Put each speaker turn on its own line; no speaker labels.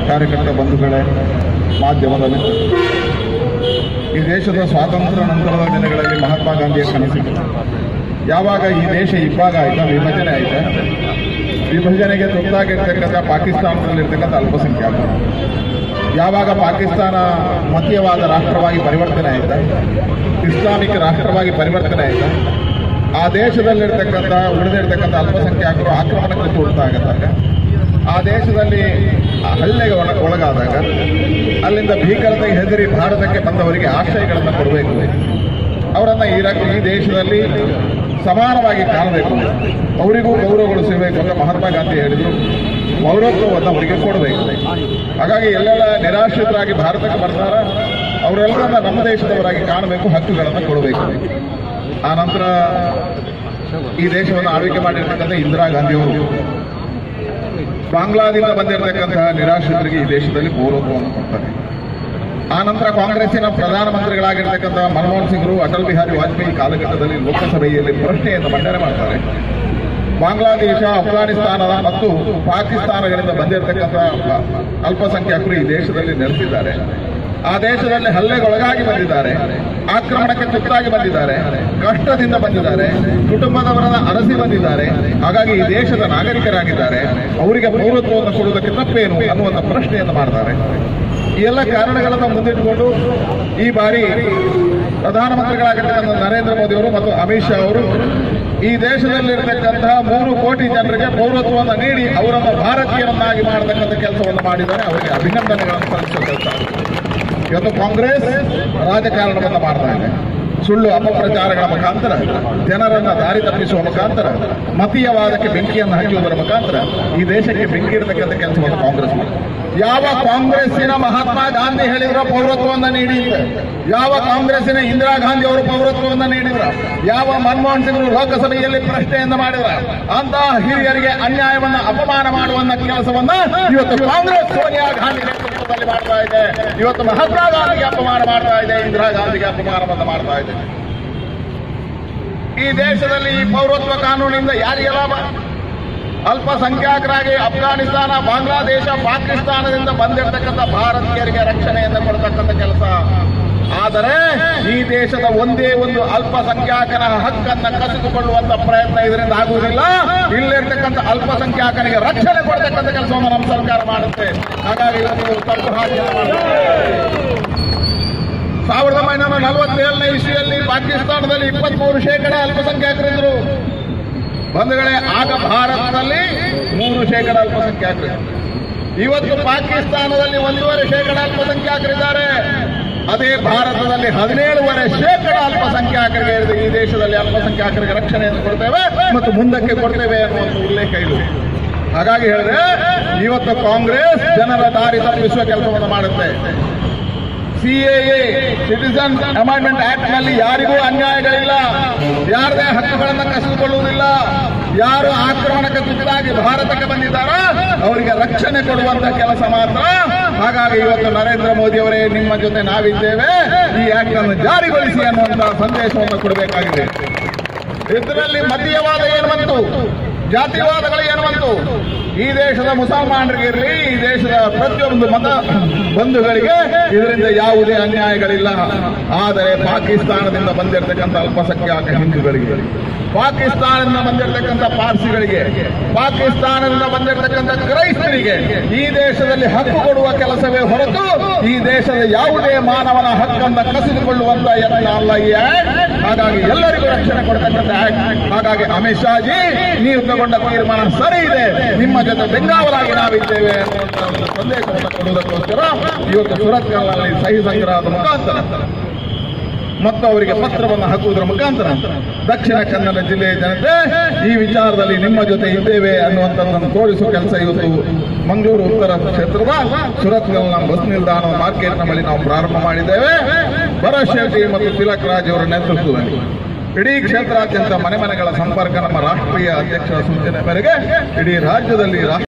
ಕಾರ್ಯಕರ್ತ ಬಂಧುಗಳೇ ಮಾಧ್ಯಮದ ಮಿತ್ರರು ಈ ದೇಶದ ಸ್ವಾತಂತ್ರ್ಯ ನಂತರದ ದಿನಗಳಲ್ಲಿ ಮಹಾತ್ಮ ಗಾಂಧಿಯ ಕನಸಿತ್ತು ಯಾವಾಗ ಈ ದೇಶ ಇಬ್ಬಾಗ ಆಯ್ತಾ ವಿಭಜನೆ ಆಯ್ತಾ ವಿಭಜನೆಗೆ ತುತ್ತಾಗಿರ್ತಕ್ಕಂಥ ಪಾಕಿಸ್ತಾನದಲ್ಲಿರ್ತಕ್ಕಂಥ ಅಲ್ಪಸಂಖ್ಯಾತರು ಯಾವಾಗ ಪಾಕಿಸ್ತಾನ ಮತೀಯವಾದ ರಾಷ್ಟ್ರವಾಗಿ ಪರಿವರ್ತನೆ ಆಯ್ತಾ ಇಸ್ಲಾಮಿಕ್ ರಾಷ್ಟ್ರವಾಗಿ ಪರಿವರ್ತನೆ ಆಯ್ತಾ ಆ ದೇಶದಲ್ಲಿರ್ತಕ್ಕಂಥ ಉಳಿದಿರ್ತಕ್ಕಂಥ ಅಲ್ಪಸಂಖ್ಯಾತರು ಆಕ್ರಮಣಕ್ಕೆ ತುಳ್ತಾಗತ್ತಾಗ ಆ ದೇಶದಲ್ಲಿ ಹಲ್ಲೆಗೆ ಒಳ ಒಳಗಾದಾಗ ಅಲ್ಲಿಂದ ಭೀಕರತೆಗೆ ಹೆದರಿ ಭಾರತಕ್ಕೆ ಬಂದವರಿಗೆ ಆಶ್ರಯಗಳನ್ನು ಕೊಡಬೇಕು ಅವರನ್ನ ಈ ರ- ಈ ದೇಶದಲ್ಲಿ ಸಮಾನವಾಗಿ ಕಾಣಬೇಕು ಅವರಿಗೂ ಗೌರವಗೊಳಿಸಬೇಕು ಅಂತ ಮಹಾತ್ಮ ಗಾಂಧಿ ಹೇಳಿದರು ಪೌರತ್ವವನ್ನು ಅವರಿಗೆ ಕೊಡಬೇಕು ಹಾಗಾಗಿ ಎಲ್ಲೆಲ್ಲ ನಿರಾಶ್ರಿತರಾಗಿ ಭಾರತಕ್ಕೆ ಬರ್ತಾರ ಅವರೆಲ್ಲರನ್ನ ನಮ್ಮ ದೇಶದವರಾಗಿ ಕಾಣಬೇಕು ಹಕ್ಕುಗಳನ್ನು ಕೊಡಬೇಕು ಆ ನಂತರ ಈ ದೇಶವನ್ನು ಆಳ್ವಿಕೆ ಮಾಡಿರ್ತಕ್ಕಂಥ ಇಂದಿರಾ ಗಾಂಧಿ ಅವರು ಬಾಂಗ್ಲಾದಿಂದ ಬಂದಿರತಕ್ಕಂತಹ ನಿರಾಶ್ರಿತರಿಗೆ ಈ ದೇಶದಲ್ಲಿ ಪೌರತ್ವವನ್ನು ಕೊಡ್ತಾರೆ ಆ ನಂತರ ಕಾಂಗ್ರೆಸ್ಸಿನ ಪ್ರಧಾನಮಂತ್ರಿಗಳಾಗಿರ್ತಕ್ಕಂಥ ಮನಮೋಹನ್ ಸಿಂಗ್ರು ಅಟಲ್ ಬಿಹಾರಿ ವಾಜಪೇಯಿ ಕಾಲಘಟ್ಟದಲ್ಲಿ ಲೋಕಸಭೆಯಲ್ಲಿ ಪ್ರಶ್ನೆಯನ್ನು ಮಂಡನೆ ಮಾಡ್ತಾರೆ ಬಾಂಗ್ಲಾದೇಶ ಅಫ್ಘಾನಿಸ್ತಾನ ಮತ್ತು ಪಾಕಿಸ್ತಾನಗಳಿಂದ ಬಂದಿರತಕ್ಕಂಥ ಅಲ್ಪಸಂಖ್ಯಾತರು ಈ ದೇಶದಲ್ಲಿ ನೆಲೆಸಿದ್ದಾರೆ ಆ ದೇಶದಲ್ಲಿ ಹಲ್ಲೆಗೊಳಗಾಗಿ ಬಂದಿದ್ದಾರೆ ಆಕ್ರಮಣಕ್ಕೆ ತುತ್ತಾಗಿ ಬಂದಿದ್ದಾರೆ ಕಷ್ಟದಿಂದ ಬಂದಿದ್ದಾರೆ ಕುಟುಂಬದವರನ್ನ ಅರಸಿ ಬಂದಿದ್ದಾರೆ ಹಾಗಾಗಿ ಈ ದೇಶದ ನಾಗರಿಕರಾಗಿದ್ದಾರೆ ಅವರಿಗೆ ಪೌರತ್ವವನ್ನು ಕೊಡುವುದಕ್ಕೆ ತಪ್ಪೇನು ಅನ್ನುವಂಥ ಪ್ರಶ್ನೆಯನ್ನು ಮಾಡ್ತಾರೆ ಈ ಎಲ್ಲ ಕಾರಣಗಳನ್ನು ಮುಂದಿಟ್ಟುಕೊಂಡು ಈ ಬಾರಿ ಪ್ರಧಾನಮಂತ್ರಿಗಳಾಗಿರ್ತಕ್ಕಂಥ ನರೇಂದ್ರ ಮೋದಿ ಅವರು ಮತ್ತು ಅಮಿತ್ ಶಾ ಅವರು ಈ ದೇಶದಲ್ಲಿರ್ತಕ್ಕಂತಹ ಮೂರು ಕೋಟಿ ಜನರಿಗೆ ಪೌರತ್ವವನ್ನು ನೀಡಿ ಅವರನ್ನು ಭಾರತೀಯರನ್ನಾಗಿ ಮಾಡತಕ್ಕಂಥ ಕೆಲಸವನ್ನು ಮಾಡಿದ್ದಾರೆ ಅವರಿಗೆ ಅಭಿನಂದನೆಗಳನ್ನು ಸಲ್ಲಿಸುವ ಕೆಲಸ ಇವತ್ತು ಕಾಂಗ್ರೆಸ್ ರಾಜಕಾರಣವನ್ನು ಮಾಡ್ತಾ ಇದೆ ಸುಳ್ಳು ಅಪಪ್ರಚಾರಗಳ ಮುಖಾಂತರ ಜನರನ್ನ ದಾರಿ ತಪ್ಪಿಸುವ ಮುಖಾಂತರ ಮತೀಯವಾದಕ್ಕೆ ಬೆಂಕಿಯನ್ನು ಹಚ್ಚುವುದರ ಮುಖಾಂತರ ಈ ದೇಶಕ್ಕೆ ಬೆಂಕಿ ಇಡತಕ್ಕಂಥ ಕೆಲಸವನ್ನು ಕಾಂಗ್ರೆಸ್ ಮಾಡಿದೆ ಯಾವ ಕಾಂಗ್ರೆಸ್ಸಿನ ಮಹಾತ್ಮ ಗಾಂಧಿ ಹೇಳಿದ್ರ ಪೌರತ್ವವನ್ನು ನೀಡಿ ಅಂತ? ಯಾವ ಕಾಂಗ್ರೆಸ್ಸಿನ ಇಂದಿರಾ ಗಾಂಧಿ ಅವರು ಪೌರತ್ವವನ್ನು ನೀಡಿದ್ರ ಯಾವ ಮನಮೋಹನ್ ಸಿಂಗ್ ಲೋಕಸಭೆಯಲ್ಲಿ ಪ್ರಶ್ನೆಯನ್ನು ಮಾಡಿದ್ರ ಅಂತ ಹಿರಿಯರಿಗೆ ಅನ್ಯಾಯವನ್ನ ಅಪಮಾನ ಮಾಡುವಂತ ಕೆಲಸವನ್ನ ಇವತ್ತು ಕಾಂಗ್ರೆಸ್ ಸೋನಿಯಾ ಗಾಂಧಿ ನೇತೃತ್ವದಲ್ಲಿ ಮಾಡ್ತಾ ಇದೆ ಇವತ್ತು ಮಹಾತ್ಮ ಗಾಂಧಿಗೆ ಅಪಮಾನ ಮಾಡ್ತಾ ಇದೆ ಇಂದಿರಾ ಗಾಂಧಿಗೆ ಅಪಮಾನವನ್ನು ಮಾಡ್ತಾ ಇದೆ ಈ ದೇಶದಲ್ಲಿ ಈ ಪೌರತ್ವ ಕಾನೂನಿಂದ ಯಾರಿಗೆ ಲಾಭ ಅಲ್ಪಸಂಖ್ಯಾತರಾಗಿ ಅಫ್ಘಾನಿಸ್ತಾನ ಬಾಂಗ್ಲಾದೇಶ ಪಾಕಿಸ್ತಾನದಿಂದ ಬಂದಿರತಕ್ಕಂಥ ಭಾರತೀಯರಿಗೆ ರಕ್ಷಣೆಯನ್ನು ಕೊಡತಕ್ಕಂಥ ಕೆಲಸ ಆದರೆ ಈ ದೇಶದ ಒಂದೇ ಒಂದು ಅಲ್ಪಸಂಖ್ಯಾತನ ಹಕ್ಕನ್ನ ಕಸಿದುಕೊಳ್ಳುವಂತ ಪ್ರಯತ್ನ ಇದರಿಂದ ಆಗುವುದಿಲ್ಲ ಇಲ್ಲಿರ್ತಕ್ಕಂಥ ಅಲ್ಪಸಂಖ್ಯಾತನಿಗೆ ರಕ್ಷಣೆ ಕೊಡತಕ್ಕಂಥ ಕೆಲಸವನ್ನು ನಮ್ಮ ಸರ್ಕಾರ ಮಾಡುತ್ತೆ ಹಾಗಾಗಿ ಇವತ್ತು ತಪ್ಪು ಹಾಕಿ ಸಾವಿರದ ಒಂಬೈನೂರ ನಲವತ್ತೇಳನೇ ಇಸ್ವಿಯಲ್ಲಿ ಪಾಕಿಸ್ತಾನದಲ್ಲಿ ಇಪ್ಪತ್ಮೂರು ಶೇಕಡ ಅಲ್ಪಸಂಖ್ಯಾತರಿದ್ದರು ಬಂಧುಗಳೇ ಆಗ ಭಾರತದಲ್ಲಿ ಮೂರು ಶೇಕಡ ಅಲ್ಪಸಂಖ್ಯಾತರು ಇವತ್ತು ಪಾಕಿಸ್ತಾನದಲ್ಲಿ ಒಂದೂವರೆ ಶೇಕಡ ಅಲ್ಪಸಂಖ್ಯಾತರಿದ್ದಾರೆ ಅದೇ ಭಾರತದಲ್ಲಿ ಹದಿನೇಳುವರೆ ಶೇಕಡ ಅಲ್ಪಸಂಖ್ಯಾತರಿಗೆ ಇದೆ. ಈ ದೇಶದಲ್ಲಿ ಅಲ್ಪಸಂಖ್ಯಾತರಿಗೆ ರಕ್ಷಣೆಯನ್ನು ಕೊಡ್ತೇವೆ ಮತ್ತು ಮುಂದಕ್ಕೆ ಕೊಡ್ತೇವೆ ಅನ್ನುವಂಥ ಉಲ್ಲೇಖ ಇದು ಹಾಗಾಗಿ ಹೇಳಿದ್ರೆ ಇವತ್ತು ಕಾಂಗ್ರೆಸ್ ಜನರ ದಾರಿ ತಪ್ಪಿಸುವ ಕೆಲಸವನ್ನು ಮಾಡುತ್ತೆ ಸಿಎಎ ಸಿಟಿಸನ್ ಅಮೆಂಡ್ಮೆಂಟ್ ಆಕ್ಟ್ ನಲ್ಲಿ ಯಾರಿಗೂ ಅನ್ಯಾಯಗಳಿಲ್ಲ ಯಾರದೇ ಹಕ್ಕುಗಳನ್ನು ಕಸಿದುಕೊಳ್ಳುವುದಿಲ್ಲ ಯಾರು ಆಕ್ರಮಣಕ್ಕೆ ತುತ್ತಾಗಿ ಭಾರತಕ್ಕೆ ಬಂದಿದ್ದಾರೋ ಅವರಿಗೆ ರಕ್ಷಣೆ ಕೊಡುವಂತ ಕೆಲಸ ಮಾತ್ರ ಹಾಗಾಗಿ ಇವತ್ತು ನರೇಂದ್ರ ಮೋದಿ ಅವರೇ ನಿಮ್ಮ ಜೊತೆ ನಾವಿದ್ದೇವೆ ಈ ಆಕ್ಟ್ ಅನ್ನು ಜಾರಿಗೊಳಿಸಿ ಅನ್ನುವಂತಹ ಸಂದೇಶವನ್ನು ಕೊಡಬೇಕಾಗಿದೆ ಇದರಲ್ಲಿ ಮತೀಯವಾದ ಏನು ಬಂತು ಜಾತಿವಾದಗಳು ಏನು ಬಂತು ಈ ದೇಶದ ಮುಸಲ್ಮಾನರಿಗೆ ಇರಲಿ ಈ ದೇಶದ ಪ್ರತಿಯೊಂದು ಮತ ಬಂಧುಗಳಿಗೆ ಇದರಿಂದ ಯಾವುದೇ ಅನ್ಯಾಯಗಳಿಲ್ಲ ಆದರೆ ಪಾಕಿಸ್ತಾನದಿಂದ ಬಂದಿರತಕ್ಕಂಥ ಅಲ್ಪಸಂಖ್ಯಾತ ಹಿಂದೂಗಳಿಗೆ ಪಾಕಿಸ್ತಾನದಿಂದ ಬಂದಿರತಕ್ಕಂಥ ಪಾರ್ಸಿಗಳಿಗೆ ಪಾಕಿಸ್ತಾನದಿಂದ ಬಂದಿರತಕ್ಕಂಥ ಕ್ರೈಸ್ತರಿಗೆ ಈ ದೇಶದಲ್ಲಿ ಹಕ್ಕು ಕೊಡುವ ಕೆಲಸವೇ ಹೊರತು ಈ ದೇಶದ ಯಾವುದೇ ಮಾನವನ ಹಕ್ಕನ್ನು ಕಸಿದುಕೊಳ್ಳುವಂತ ಯತ್ನ ಅಲ್ಲ ಈ ಆಕ್ಟ್ ಹಾಗಾಗಿ ಎಲ್ಲರಿಗೂ ರಕ್ಷಣೆ ಕೊಡತಕ್ಕಂಥ ಆಕ್ಟ್ ಹಾಗಾಗಿ ಅಮಿತ್ ಶಾ ಜಿ ನೀವು ತಗೊಂಡ ತೀರ್ಮಾನ ಸರಿ ಇದೆ ನಿಮ್ಮ ಜೊತೆ ಬೆಂಗಾವಲಾಗಿ ನಾವಿದ್ದೇವೆ ಅನ್ನುವಂಥ ಒಂದು ಸಂದೇಶವನ್ನು ಕೊಡುವುದಕ್ಕೋಸ್ಕರ ಇವತ್ತು ಸುರತ್ಕಲ್ನಲ್ಲಿ ಸಹಿ ಸಂಗ್ರಹದ ಮುಖಾಂತರ ಮತ್ತು ಅವರಿಗೆ ಪತ್ರವನ್ನು ಹಾಕುವುದರ ಮುಖಾಂತರ ದಕ್ಷಿಣ ಕನ್ನಡ ಜಿಲ್ಲೆಯ ಜನತೆ ಈ ವಿಚಾರದಲ್ಲಿ ನಿಮ್ಮ ಜೊತೆ ಇದ್ದೇವೆ ಅನ್ನುವಂಥದ್ದನ್ನು ತೋರಿಸುವ ಕೆಲಸ ಇವತ್ತು ಮಂಗಳೂರು ಉತ್ತರ ಕ್ಷೇತ್ರದ ಸುರತ್ಕಲ್ನ ಬಸ್ ನಿಲ್ದಾಣ ಮಾರ್ಕೆಟ್ನ ಬಳಿ ನಾವು ಪ್ರಾರಂಭ ಮಾಡಿದ್ದೇವೆ ಭರತ್ ಶೆಟ್ಟಿ ಮತ್ತು ತಿಲಕ್ ರಾಜ್ ಅವರ ನೇತೃತ್ವದಲ್ಲಿ ಇಡೀ ಕ್ಷೇತ್ರಾದ್ಯಂತ ಮನೆ ಮನೆಗಳ ಸಂಪರ್ಕ ನಮ್ಮ ರಾಷ್ಟ್ರೀಯ ಅಧ್ಯಕ್ಷರ ಸೂಚನೆ ಮೇರೆಗೆ ಇಡೀ ರಾಜ್ಯದಲ್ಲಿ ರಾಷ್ಟ್ರ